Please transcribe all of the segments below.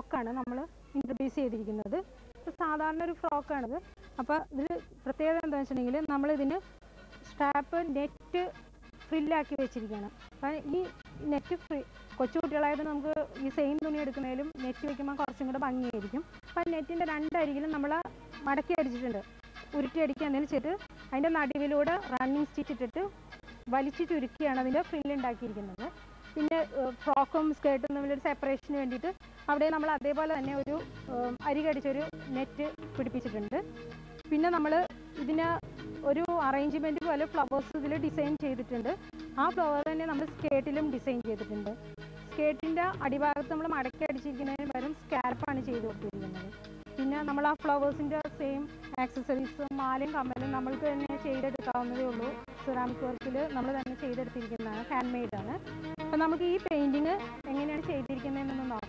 ഫ്രോക്കാണ് നമ്മൾ ഇൻട്രൊഡ്യൂസ് ചെയ്തിരിക്കുന്നത് ഇത് സാധാരണ ഒരു ഫ്രോക്കാണിത് അപ്പോൾ ഇതിൽ പ്രത്യേകത എന്താണെന്ന് വെച്ചിട്ടുണ്ടെങ്കിൽ നമ്മളിതിന് സ്ട്രാപ്പ് നെറ്റ് ഫ്രില്ലാക്കി വെച്ചിരിക്കുകയാണ് അപ്പം ഈ നെറ്റ് ഫ്രീ കൊച്ചു കുട്ടികളായത് നമുക്ക് ഈ സെയിം തുണി എടുക്കുന്നതിലും നെറ്റ് വെക്കുമ്പോൾ കുറച്ചും കൂടെ ഭംഗിയായിരിക്കും അപ്പം നെറ്റിൻ്റെ രണ്ടരികിലും നമ്മൾ മടക്കി അടിച്ചിട്ടുണ്ട് ഉരുട്ടി അടിക്കുക എന്തെങ്കിലും ചെയ്തിട്ട് അതിൻ്റെ നടുവിലൂടെ റണ്ണിങ് സ്റ്റിച്ച് ഇട്ടിട്ട് വലിച്ചു ചുരുക്കിയാണ് അതിൻ്റെ ഫ്രില്ല് ഉണ്ടാക്കിയിരിക്കുന്നത് പിന്നെ ഫ്രോക്കും സ്കേർട്ടും തമ്മിലൊരു സെപ്പറേഷന് വേണ്ടിയിട്ട് അവിടെ നമ്മൾ അതേപോലെ തന്നെ ഒരു ഉം, അരി കടിച്ചൊരു നെറ്റ് പിടിപ്പിച്ചിട്ടുണ്ട് പിന്നെ നമ്മൾ ഇതിന് ഒരു അറേഞ്ച്മെൻറ്റ് പോലെ ഫ്ലവേഴ്സ് ഇതിൽ ഡിസൈൻ ചെയ്തിട്ടുണ്ട് ആ ഫ്ലവർ തന്നെ നമ്മൾ സ്കേർട്ടിലും ഡിസൈൻ ചെയ്തിട്ടുണ്ട് സ്കേർട്ടിൻ്റെ അടിഭാഗത്ത് നമ്മൾ മടക്കി അടിച്ചിരിക്കുന്നതിന് പകരം സ്കാൽപ്പാണ് ചെയ്ത് കൊടുത്തിരിക്കുന്നത് പിന്നെ നമ്മൾ ആ ഫ്ലവേഴ്സിൻ്റെ സെയിം ആക്സസറീസും മാലയും കമ്മലും നമ്മൾക്ക് തന്നെ ചെയ്തെടുക്കാവുന്നതേ ഉള്ളൂ സിറാമിക് വർക്കിൽ നമ്മൾ തന്നെ ചെയ്തെടുത്തിരിക്കുന്നതാണ് ഹാൻഡ് മെയ്ഡാണ് അപ്പം നമുക്ക് ഈ പെയിൻറ്റിങ് എങ്ങനെയാണ് ചെയ്തിരിക്കുന്നതെന്നൊന്ന് നോക്കാം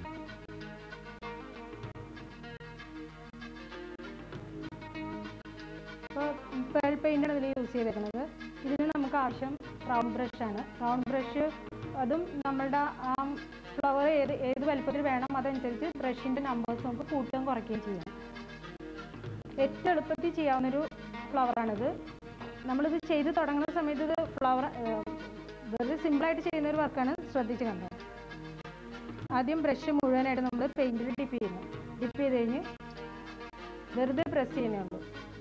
ഇപ്പോൾ പേൾ പെയിൻ്റാണ് ഇതിൽ യൂസ് ചെയ്തേക്കുന്നത് ഇതിന് നമുക്ക് ആവശ്യം റൗണ്ട് ബ്രഷാണ് റൗണ്ട് ബ്രഷ് അതും നമ്മളുടെ ആ ഫ്ലവർ ഏത് ഏത് വലുപ്പത്തിൽ വേണം അതനുസരിച്ച് ബ്രഷിൻ്റെ നമ്പേഴ്സ് നമുക്ക് കൂട്ടുകയും കുറയ്ക്കുകയും ചെയ്യാം ഏറ്റവും എളുപ്പത്തിൽ ചെയ്യാവുന്നൊരു ഫ്ലവറാണിത് നമ്മളിത് ചെയ്ത് തുടങ്ങുന്ന സമയത്ത് ഇത് ഫ്ലവർ വെറുതെ സിമ്പിളായിട്ട് ചെയ്യുന്ന ഒരു വർക്കാണ് ശ്രദ്ധിച്ച് കണ്ടത് ആദ്യം ബ്രഷ് മുഴുവനായിട്ട് നമ്മൾ പെയിൻറ്റിൽ ഡിപ്പ് ചെയ്യുന്നു ഡിപ്പ് ചെയ്ത് കഴിഞ്ഞ് വെറുതെ പ്രസ് ചെയ്യുന്നേ ഉള്ളൂ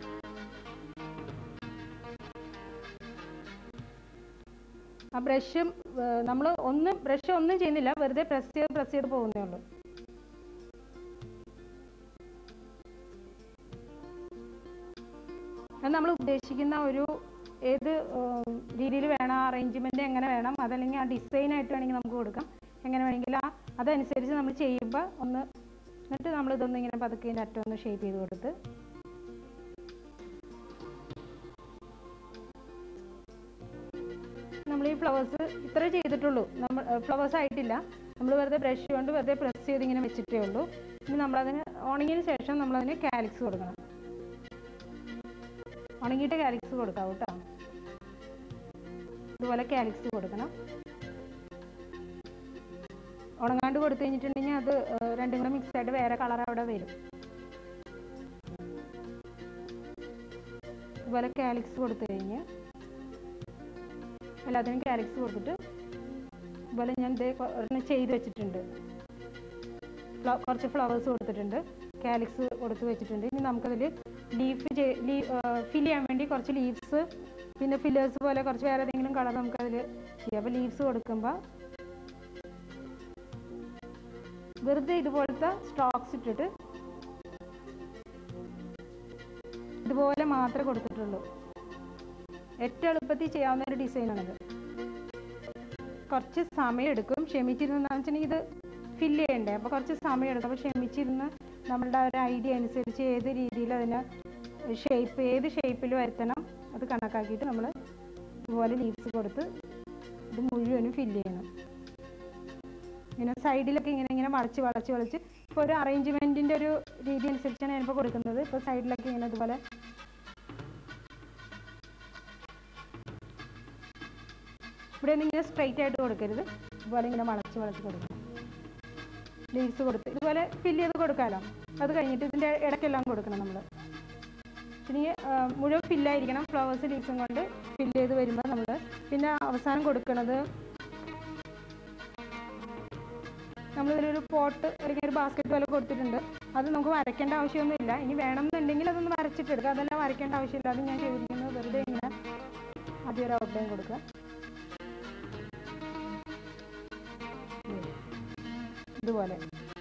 ആ ബ്രഷ് നമ്മൾ ഒന്നും ബ്രഷ് ഒന്നും ചെയ്യുന്നില്ല വെറുതെ പ്രസ് ചെയ്ത് പ്രസ് ചെയ്ത് പോകുന്നേ ഉള്ളൂ അത് നമ്മൾ ഉദ്ദേശിക്കുന്ന ഒരു ഏത് രീതിയിൽ വേണം അറേഞ്ച്മെൻറ്റ് എങ്ങനെ വേണം അതല്ലെങ്കിൽ ആ ഡിസൈൻ ആയിട്ട് വേണമെങ്കിൽ നമുക്ക് കൊടുക്കാം എങ്ങനെ വേണമെങ്കിൽ ആ അതനുസരിച്ച് നമ്മൾ ചെയ്യുമ്പോൾ ഒന്ന് എന്നിട്ട് നമ്മൾ ഇതൊന്ന് ഇങ്ങനെ പതുക്കെ ഇതിൻ്റെ അറ്റം ഒന്ന് ഷേപ്പ് ചെയ്ത് കൊടുത്ത് നമ്മൾ ഈ ഫ്ലവേഴ്സ് ഇത്ര ചെയ്തിട്ടുള്ളൂ നമ്മൾ ഫ്ലവേഴ്സ് ആയിട്ടില്ല നമ്മൾ വെറുതെ ബ്രഷ് കൊണ്ട് വെറുതെ പ്രസ് ചെയ്ത് ഇങ്ങനെ വെച്ചിട്ടേ ഉള്ളൂ ഇനി നമ്മളതിന് ഉണങ്ങിയതിന് ശേഷം നമ്മളതിന് കാലിക്സ് കൊടുക്കണം ഉണങ്ങിയിട്ട് കാലിക്സ് കൊടുക്കാം കേട്ടോ ഇതുപോലെ കാലിക്സ് കൊടുക്കണം ഉണങ്ങാണ്ട് കൊടുത്തു കഴിഞ്ഞിട്ടുണ്ടെങ്കിൽ അത് ഏഹ്, രണ്ടും കൂടെ മിക്സ് ആയിട്ട് വേറെ കളർ അവിടെ വരും ഇതുപോലെ കാലിക്സ് കൊടുത്തു കഴിഞ്ഞ് എല്ലാത്തിനും കാലിക്സ് കൊടുത്തിട്ട് ഇതുപോലെ ഞാൻ ഇതേ കൊ- ഒരെണ്ണം ചെയ്ത് വെച്ചിട്ടുണ്ട് ഫ്ല- കുറച്ച് ഫ്ലവേഴ്സ് കൊടുത്തിട്ടുണ്ട് കാലിക്സ് കൊടുത്ത് വെച്ചിട്ടുണ്ട് ഇനി നമുക്കതിൽ ലീഫ് ഫിൽ ചെയ്യാൻ വേണ്ടി കുറച്ച് ലീവ്സ് പിന്നെ ഫില്ലേഴ്സ് പോലെ കുറച്ച് വേറെ ഏതെങ്കിലും കളർ നമുക്കതിൽ ചെയ്യാം അപ്പോൾ ലീവ്സ് കൊടുക്കുമ്പോൾ വെറുതെ ഇതുപോലത്തെ സ്ട്രോക്സ് ഇട്ടിട്ട് ഇതുപോലെ മാത്രമേ കൊടുത്തിട്ടുള്ളൂ ഏറ്റവും എളുപ്പത്തിൽ ചെയ്യാവുന്ന ഒരു ഡിസൈനാണിത് കുറച്ച് സമയം എടുക്കും ക്ഷമിച്ചിരുന്നാന്ന് വെച്ചിട്ടുണ്ടെങ്കിൽ ഇത് ഫില്ല് ചെയ്യണ്ടേ അപ്പോൾ കുറച്ച് സമയം എടുക്കും അപ്പോൾ ക്ഷമിച്ചിരുന്ന് നമ്മളുടെ ഒരു ഐഡിയ അനുസരിച്ച് ഏത് രീതിയിൽ അതിനെ ഷേപ്പ് ഏത് ഷേപ്പിൽ വരുത്തണം അത് കണക്കാക്കിയിട്ട് നമ്മൾ ഇതുപോലെ ലീവ്സ് കൊടുത്ത് ഇത് മുഴുവനും ഫില്ല് ചെയ്യണം ഇങ്ങനെ സൈഡിലൊക്കെ ഇങ്ങനെ ഇങ്ങനെ വളച്ച് വളച്ച് വളച്ച് ഇപ്പോൾ ഒരു അറേഞ്ച്മെൻറ്റിൻ്റെ ഒരു രീതി അനുസരിച്ചാണ് ഞാനിപ്പോൾ കൊടുക്കുന്നത് ഇപ്പോൾ സൈഡിലൊക്കെ ഇങ്ങനെ ഇതുപോലെ ഇവിടെ ഒന്നും ഇങ്ങനെ സ്ട്രൈറ്റ് ആയിട്ട് കൊടുക്കരുത് ഇതുപോലെ ഇങ്ങനെ വളച്ച് വളച്ച് കൊടുക്കണം ലീവ്സ് കൊടുത്ത് ഇതുപോലെ ഫില്ല് ചെയ്ത് കൊടുക്കാമല്ലോ അത് കഴിഞ്ഞിട്ട് ഇതിൻ്റെ ഇടയ്ക്കെല്ലാം കൊടുക്കണം നമ്മൾ ഇനി ആ, മുഴുവൻ ഫില്ലായിരിക്കണം ഫ്ലവേഴ്സ് ലീവ്സും കൊണ്ട് ഫില്ല് ചെയ്ത് വരുമ്പോൾ നമ്മൾ പിന്നെ അവസാനം കൊടുക്കുന്നത് നമ്മളിതിലൊരു പോട്ട് അല്ലെങ്കിൽ ഒരു ബാസ്ക്കറ്റ് പോലെ കൊടുത്തിട്ടുണ്ട് അത് നമുക്ക് വരയ്ക്കേണ്ട ആവശ്യമൊന്നുമില്ല ഇനി വേണമെന്നുണ്ടെങ്കിൽ അതൊന്ന് വരച്ചിട്ടെടുക്കുക അതെല്ലാം വരയ്ക്കേണ്ട ആവശ്യമില്ല അത് ഞാൻ ചെയ്തിരിക്കുന്നത് വെറുതെ ഇങ്ങനെ ആദ്യം ഒരു ഔട്ട്ലൈൻ കൊടുക്കുക ഇതുപോലെ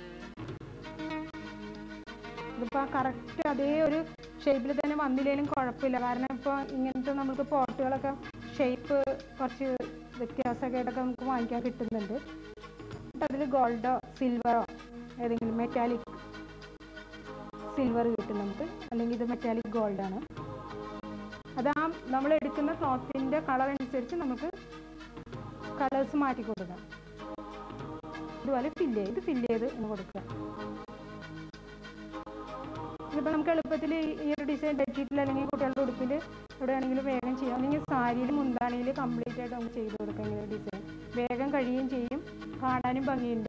ഇതിപ്പോൾ കറക്റ്റ് അതേ ഒരു ഷേപ്പിൽ തന്നെ വന്നില്ലെങ്കിലും കുഴപ്പമില്ല കാരണം ഇപ്പോൾ ഇങ്ങനത്തെ നമുക്ക് പോട്ടുകളൊക്കെ ഷേപ്പ് കുറച്ച് വ്യത്യാസമൊക്കെ ആയിട്ടൊക്കെ നമുക്ക് വാങ്ങിക്കാൻ കിട്ടുന്നുണ്ട് അതിൽ ഗോൾഡോ സിൽവറോ ഏതെങ്കിലും മെറ്റാലിക് സിൽവർ കിട്ടും നമുക്ക് അല്ലെങ്കിൽ ഇത് മെറ്റാലിക് ഗോൾഡാണ് അത് ആ നമ്മൾ എടുക്കുന്ന ക്ലോത്തിൻ്റെ കളർ അനുസരിച്ച് നമുക്ക് കളേഴ്സ് മാറ്റി കൊടുക്കാം ഇതുപോലെ ഫില്ല് ചെയ്ത് ഫില്ല് ചെയ്ത് ഒന്ന് കൊടുക്കുക ഇതിപ്പോൾ നമുക്ക് എളുപ്പത്തിൽ ഈ ഒരു ഡിസൈൻ ബെഡ്ഷീറ്റിൽ അല്ലെങ്കിൽ കുട്ടികളുടെ ഉടുപ്പിൽ എവിടെയാണെങ്കിലും വേഗം ചെയ്യാം അല്ലെങ്കിൽ സാരിയിൽ മുന്താണിയിൽ കംപ്ലീറ്റ് ആയിട്ട് നമുക്ക് ചെയ്ത് കൊടുക്കാം ഇങ്ങനെ ഡിസൈൻ വേഗം കഴിയുകയും ചെയ്യും കാണാനും ഭംഗിയുണ്ട്